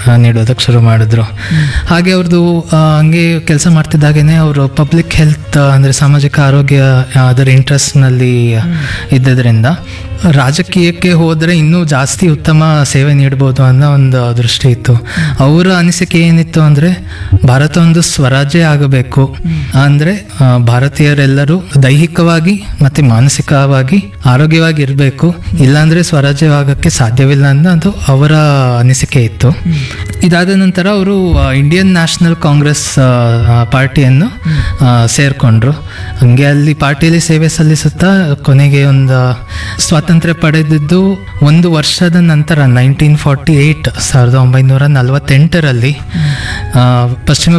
ಆ, ನೀಡೋದಕ್ಕೆ ಶುರು ಮಾಡಿದ್ರು ಹಾಗೆ ಅವ್ರದ್ದು ಆ, ಹಂಗೆ ಕೆಲಸ ಮಾಡ್ತಿದ್ದಾಗೇನೆ ಅವರು ಪಬ್ಲಿಕ್ ಹೆಲ್ತ್ ಅಂದರೆ ಸಾಮಾಜಿಕ ಆರೋಗ್ಯ ಆ, ಅದರ ಇಂಟ್ರೆಸ್ಟ್ನಲ್ಲಿ ಇದ್ದದ್ರಿಂದ ರಾಜಕೀಯಕ್ಕೆ ಹೋದರೆ ಇನ್ನೂ ಜಾಸ್ತಿ ಉತ್ತಮ ಸೇವೆ ನೀಡ್ಬೋದು ಅನ್ನೋ ಒಂದು ದೃಷ್ಟಿ ಇತ್ತು ಅವರ ಅನಿಸಿಕೆ ಏನಿತ್ತು ಅಂದರೆ ಭಾರತ ಒಂದು ಸ್ವರಾಜ್ಯ ಆಗಬೇಕು ಅಂದರೆ ಆ, ಭಾರತೀಯರೆಲ್ಲರೂ ದೈಹಿಕವಾಗಿ ಮತ್ತು ಮಾನಸಿಕವಾಗಿ ಆರೋಗ್ಯವಾಗಿ ಇರಬೇಕು ಇಲ್ಲಾಂದರೆ ಸ್ವರಾಜ್ಯವಾಗಕ್ಕೆ ಸಾಧ್ಯವಿಲ್ಲ ಅನ್ನೋದು ಅವರ ಅನಿಸಿಕೆ ಇತ್ತು ಇದಾದ ನಂತರ ಅವರು ಇಂಡಿಯನ್ ನ್ಯಾಷನಲ್ ಕಾಂಗ್ರೆಸ್ ಆ, ಆ, ಪಾರ್ಟಿಯನ್ನು ಆ, ಸೇರ್ಕೊಂಡ್ರು ಹಂಗೆ ಅಲ್ಲಿ ಪಾರ್ಟಿಯಲ್ಲಿ ಸೇವೆ ಸಲ್ಲಿಸುತ್ತಾ ಕೊನೆಗೆ ಒಂದು ಸ್ವಾತಂತ್ರ್ಯ ಪಡೆದಿದ್ದು ಒಂದು ವರ್ಷದ ನಂತರ ನೈನ್ಟೀನ್ ಫಾರ್ಟಿ ಏಯ್ಟ್ ಸಾವಿರದ ಒಂಬೈನೂರ ನಲವತ್ತೆಂಟರಲ್ಲಿ ಆ, ಪಶ್ಚಿಮ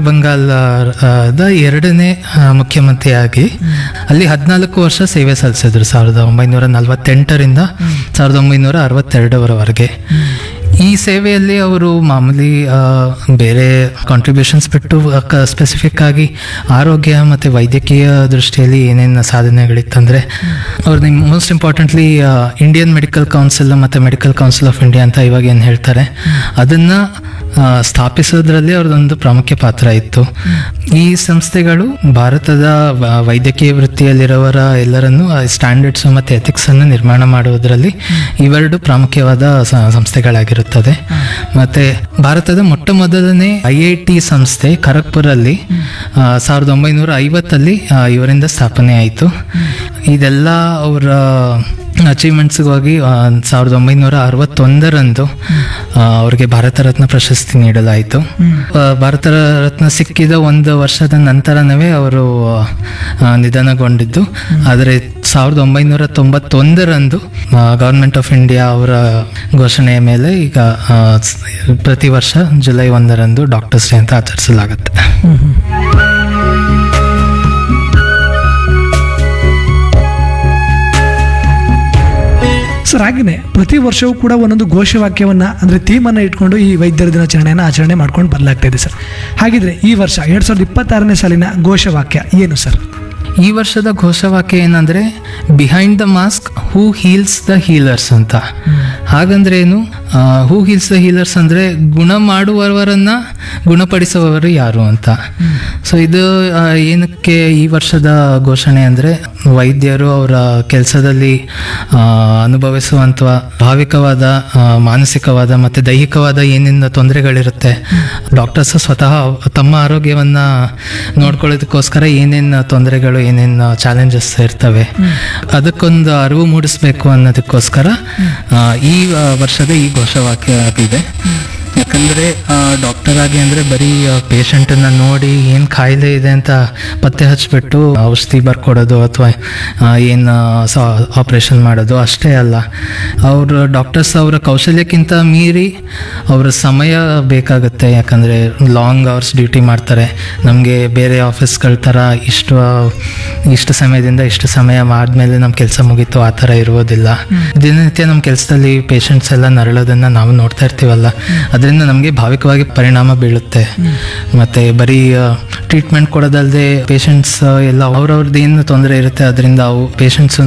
ಬಂಗಾಳದ ಎರಡನೇ ಆ, ಮುಖ್ಯಮಂತ್ರಿಯಾಗಿ ಅಲ್ಲಿ ಹದಿನಾಲ್ಕು ವರ್ಷ ಸೇವೆ ಸಲ್ಲಿಸಿದ್ರು ಸಾವಿರದ ಒಂಬೈನೂರ ನಲವತ್ತೆಂಟರಿಂದ ಸಾವಿರದ ಒಂಬೈನೂರ ಅರವತ್ತೆರಡರವರೆಗೆ ಈ ಸೇವೆಯಲ್ಲಿ ಅವರು ಮಾಮೂಲಿ ಆ, ಬೇರೆ ಕಾಂಟ್ರಿಬ್ಯೂಷನ್ಸ್ ಬಿಟ್ಟು ಸ್ಪೆಸಿಫಿಕ್ ಆಗಿ ಆರೋಗ್ಯ ಮತ್ತು ವೈದ್ಯಕೀಯ ದೃಷ್ಟಿಯಲ್ಲಿ ಏನೇನು ಸಾಧನೆಗಳಿತ್ತಂದರೆ ಅವ್ರದ್ದು most importantly Indian medical council ಮತ್ತು ಮೆಡಿಕಲ್ ಕೌನ್ಸಿಲ್ ಆಫ್ ಇಂಡಿಯಾ ಅಂತ ಇವಾಗ ಏನು ಹೇಳ್ತಾರೆ ಅದನ್ನು ಸ್ಥಾಪಿಸೋದ್ರಲ್ಲಿ ಅವ್ರದ್ದೊಂದು ಪ್ರಾಮುಖ್ಯ ಪಾತ್ರ ಇತ್ತು ಈ ಸಂಸ್ಥೆಗಳು ಭಾರತದ ವ- ವೈದ್ಯಕೀಯ ವೃತ್ತಿಯಲ್ಲಿರುವವರ ಎಲ್ಲರನ್ನೂ ಸ್ಟ್ಯಾಂಡರ್ಡ್ಸ್ ಮತ್ತು ಎಥಿಕ್ಸನ್ನು ನಿರ್ಮಾಣ ಮಾಡುವುದರಲ್ಲಿ ಇವೆರಡು ಪ್ರಾಮುಖ್ಯವಾದ ಸ- ಸಂಸ್ಥೆಗಳಾಗಿರುತ್ತದೆ ಮತ್ತು ಭಾರತದ ಮೊಟ್ಟ ಮೊದಲನೇ ಐ ಐ ಟಿ ಸಂಸ್ಥೆ ಖರಗ್ಪುರಲ್ಲಿ ಆ, ಸಾವಿರದ ಒಂಬೈನೂರ ಐವತ್ತಲ್ಲಿ ಆ, ಇವರಿಂದ ಸ್ಥಾಪನೆ ಆಯಿತು ಇದೆಲ್ಲ ಅವರ ಅಚೀವ್ಮೆಂಟ್ಸ್ಗಾಗಿ ಸಾವಿರದ ಒಂಬೈನೂರ ಅರವತ್ತೊಂದರಂದು ಆ, ಅವ್ರಿಗೆ ಭಾರತ ರತ್ನ ಪ್ರಶಸ್ತಿ ನೀಡಲಾಯಿತು ಆ, ಭಾರತ ರತ್ನ ಸಿಕ್ಕಿದ ಒಂದು ವರ್ಷದ ನಂತರನೇ ಅವರು ಆ, ನಿಧನಗೊಂಡಿದ್ದು ಆದರೆ ಸಾವಿರದ ಒಂಬೈನೂರ ತೊಂಬತ್ತೊಂದರಂದು ಗವರ್ಮೆಂಟ್ ಆಫ್ ಇಂಡಿಯಾ ಅವರ ಘೋಷಣೆಯ ಮೇಲೆ ಈಗ ಆ, ಸ್- ಪ್ರತಿ ವರ್ಷ ಜುಲೈ ಒಂದರಂದು ಡಾಕ್ಟರ್ಸ್ ಡೇ ಅಂತ ಆಚರಿಸಲಾಗುತ್ತೆ ಸರ್ ಹಾಗೆಯೇ ಪ್ರತಿ ವರ್ಷವೂ ಕೂಡ ಒಂದೊಂದು ಘೋಷವಾಕ್ಯವನ್ನ ಅಂದ್ರೆ ಥೀಮನ್ನು ಇಟ್ಕೊಂಡು ಈ ವೈದ್ಯರ ದಿನಾಚರಣೆಯನ್ನು ಆಚರಣೆ ಮಾಡ್ಕೊಂಡು ಬದಲಾಗ್ತಾ ಇದೆ ಸರ್ ಹಾಗಿದ್ರೆ ಈ ವರ್ಷ ಎರಡ್ ಸಾವಿರದ ಇಪ್ಪತ್ತಾರನೇ ಸಾಲಿನ ಘೋಷವಾಕ್ಯ ಏನು ಸರ್ ಈ ವರ್ಷದ ಘೋಷವಾಕ್ಯ ಏನಂದ್ರೆ behind the mask who heals the healers ಅಂತ ಹಾಗಂದ್ರೆ ಏನು ಹೂ ಹೀಲ್ಸ್ ದ ಹೀಲರ್ಸ್ ಅಂದ್ರೆ ಗುಣ ಮಾಡುವವರನ್ನ ಗುಣಪಡಿಸುವವರು ಯಾರು ಅಂತ ಸೊ ಇದು ಆ, ಏನಕ್ಕೆ ಈ ವರ್ಷದ ಘೋಷಣೆ ಅಂದ್ರೆ ವೈದ್ಯರು ಅವರ ಕೆಲಸದಲ್ಲಿ ಅನುಭವಿಸುವಂಥ ಭಾವಿಕವಾದ ಆ, ಮಾನಸಿಕವಾದ ಮತ್ತು ದೈಹಿಕವಾದ ಏನೇನು ತೊಂದರೆಗಳಿರುತ್ತೆ ಡಾಕ್ಟರ್ಸ್ ಸ್ವತಃ ತಮ್ಮ ಆರೋಗ್ಯವನ್ನ ನೋಡ್ಕೊಳ್ಳೋದಕ್ಕೋಸ್ಕರ ಏನೇನು ತೊಂದರೆಗಳು ಏನೇನು ಚಾಲೆಂಜಸ್ ಇರ್ತವೆ ಅದಕ್ಕೊಂದು ಅರಿವು ಮೂಡಿಸ್ಬೇಕು ಅನ್ನೋದಕ್ಕೋಸ್ಕರ ಆ, ಈ ಆ, ವರ್ಷದ ಈ ಘೋಷವಾಕ್ಯ ಆಗಿದೆ ಯಾಕಂದ್ರೆ ಡಾಕ್ಟರ್ ಆಗಿ ಅಂದ್ರೆ ಬರೀ ಪೇಷಂಟನ್ನ ನೋಡಿ ಏನು ಕಾಯಿಲೆ ಇದೆ ಅಂತ ಪತ್ತೆ ಹಚ್ಬಿಟ್ಟು ಔಷಧಿ ಬರ್ಕೊಡೋದು ಅಥವಾ ಏನು ಆಪರೇಷನ್ ಮಾಡೋದು ಅಷ್ಟೇ ಅಲ್ಲ ಅವರು ಡಾಕ್ಟರ್ಸ್ ಅವರ ಕೌಶಲ್ಯಕ್ಕಿಂತ ಮೀರಿ ಅವರ ಸಮಯ ಬೇಕಾಗುತ್ತೆ ಯಾಕಂದರೆ ಲಾಂಗ್ ಅವರ್ಸ್ ಡ್ಯೂಟಿ ಮಾಡ್ತಾರೆ ನಮಗೆ ಬೇರೆ ಆಫೀಸ್ಗಳ ಥರ ಇಷ್ಟು ಇಷ್ಟು ಸಮಯದಿಂದ ಇಷ್ಟು ಸಮಯ ಆದಮೇಲೆ ನಮ್ಮ ಕೆಲಸ ಮುಗೀತು ಆ ಥರ ಇರುವುದಿಲ್ಲ ದಿನನಿತ್ಯ ನಮ್ಮ ಕೆಲಸದಲ್ಲಿ ಪೇಷಂಟ್ಸ್ ಎಲ್ಲ ನರಳೋದನ್ನು ನಾವು ನೋಡ್ತಾ ಇರ್ತೀವಲ್ಲ ಅದರಿಂದ ನಮಗೆ ಭಾವಿಕವಾಗಿ ಪರಿಣಾಮ ಬೀಳುತ್ತೆ ಮತ್ತು ಬರೀ ಟ್ರೀಟ್ಮೆಂಟ್ ಕೊಡೋದಲ್ಲದೆ ಪೇಷಂಟ್ಸ್ ಎಲ್ಲ ಅವ್ರವ್ರದ್ದು ಏನು ತೊಂದರೆ ಇರುತ್ತೆ ಅದರಿಂದ ಅವು ಪೇಷಂಟ್ಸೂ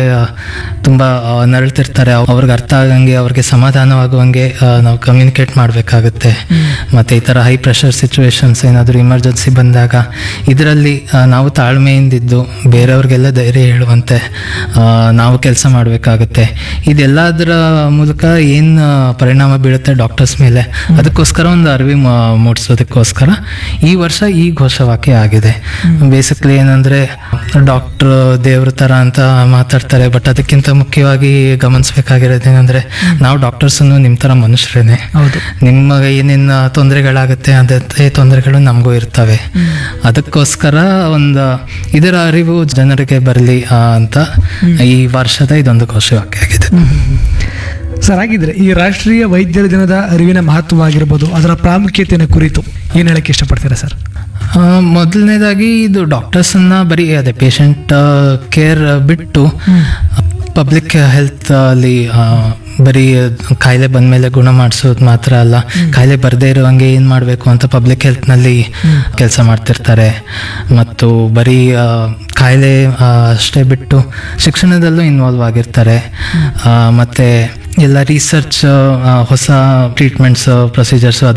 ತುಂಬ ನರಳ್ತಿರ್ತಾರೆ ಅವ್ರಿಗೆ ಅರ್ಥ ಆಗಂಗೆ ಅವ್ರಿಗೆ ಸಮಾಧಾನವಾಗುವಂಗೆ ಆ, ನಾವು ಕಮ್ಯುನಿಕೇಟ್ ಮಾಡಬೇಕಾಗುತ್ತೆ ಮತ್ತು ಈ ಥರ ಹೈ ಪ್ರೆಷರ್ ಸಿಚುವೇಶನ್ಸ್ ಏನಾದರೂ ಇಮರ್ಜೆನ್ಸಿ ಬಂದಾಗ ಇದರಲ್ಲಿ ಆ, ನಾವು ತಾಳ್ಮೆಯಿಂದಿದ್ದು ಬೇರೆಯವ್ರಿಗೆಲ್ಲ ಧೈರ್ಯ ಹೇಳುವಂತೆ ಆ, ನಾವು ಕೆಲಸ ಮಾಡಬೇಕಾಗುತ್ತೆ ಇದೆಲ್ಲದರ ಮೂಲಕ ಏನು ಪರಿಣಾಮ ಬೀಳುತ್ತೆ ಡಾಕ್ಟರ್ಸ್ ಮೇಲೆ ಅದಕ್ಕೋಸ್ಕರ ಒಂದು ಅರಿವು ಮೂ- ಮೂಡಿಸೋದಕ್ಕೋಸ್ಕರ ಈ ವರ್ಷ ಈ ಘೋಷವಾಕ್ಯ ಆಗಿದೆ ಬೇಸಿಕ್ಲಿ ಏನಂದ್ರೆ ಡಾಕ್ಟರ್ ದೇವ್ರ ಥರ ಅಂತ ಮಾತಾಡ್ತಾರೆ ಬಟ್ ಅದಕ್ಕಿಂತ ಮುಖ್ಯವಾಗಿ ಗಮನಿಸ್ಬೇಕಾಗಿರೋದು ಏನಂದ್ರೆ ನಾವು ಡಾಕ್ಟರ್ಸ್ ನಿಮ್ಮ ಥರ ಮನುಷ್ಯರೇನೆ ಹೌದು ನಿಮಗೆ ಏನೇನು ತೊಂದರೆಗಳಾಗುತ್ತೆ ಅದೇ ತೊಂದರೆಗಳು ನಮಗೂ ಇರ್ತವೆ ಅದಕ್ಕೋಸ್ಕರ ಒಂದು ಇದರ ಅರಿವು ಜನರಿಗೆ ಬರಲಿ ಅಂತ ಈ ವರ್ಷದ ಇದೊಂದು ಘೋಷವಾಕ್ಯ ಆಗಿದೆ ಸರ್ ಹಾಗಿದ್ರೆ ಈ ರಾಷ್ಟ್ರೀಯ ವೈದ್ಯರ ದಿನದ ಅರಿವಿನ ಮಹತ್ವವಾಗಿರ್ಬೋದು ಅದರ ಪ್ರಾಮುಖ್ಯತೆಯನ್ನು ಕುರಿತು ಏನು ಹೇಳಕ್ಕೆ ಇಷ್ಟಪಡ್ತೀರಾ ಸರ್ ಆ, ಮೊದಲನೇದಾಗಿ ಇದು ಡಾಕ್ಟರ್ಸನ್ನ ಬರೀ ಅದೇ ಪೇಷಂಟ್ ಕೇರ್ ಬಿಟ್ಟು ಪಬ್ಲಿಕ್ ಹೆಲ್ತ್ ಅಲ್ಲಿ ಆ, ಬರೀ ಕಾಯಿಲೆ ಬಂದಮೇಲೆ ಗುಣ ಮಾಡಿಸೋದು ಮಾತ್ರ ಅಲ್ಲ ಕಾಯಿಲೆ ಬರದೇ ಇರುವಂಗೆ ಏನು ಮಾಡಬೇಕು ಅಂತ ಪಬ್ಲಿಕ್ ಹೆಲ್ತ್ನಲ್ಲಿ ಕೆಲಸ ಮಾಡ್ತಿರ್ತಾರೆ ಮತ್ತು ಬರೀ ಆ, ಕಾಯಿಲೆ ಆ, ಅಷ್ಟೇ ಬಿಟ್ಟು ಶಿಕ್ಷಣದಲ್ಲೂ ಇನ್ವಾಲ್ವ್ ಆಗಿರ್ತಾರೆ ಆ, ಮತ್ತೆ ಎಲ್ಲ ರಿಸರ್ಚ್ ಹೊಸ ಟ್ರೀಟ್ಮೆಂಟ್ಸ್ ಪ್ರೊಸೀಜರ್ಸ್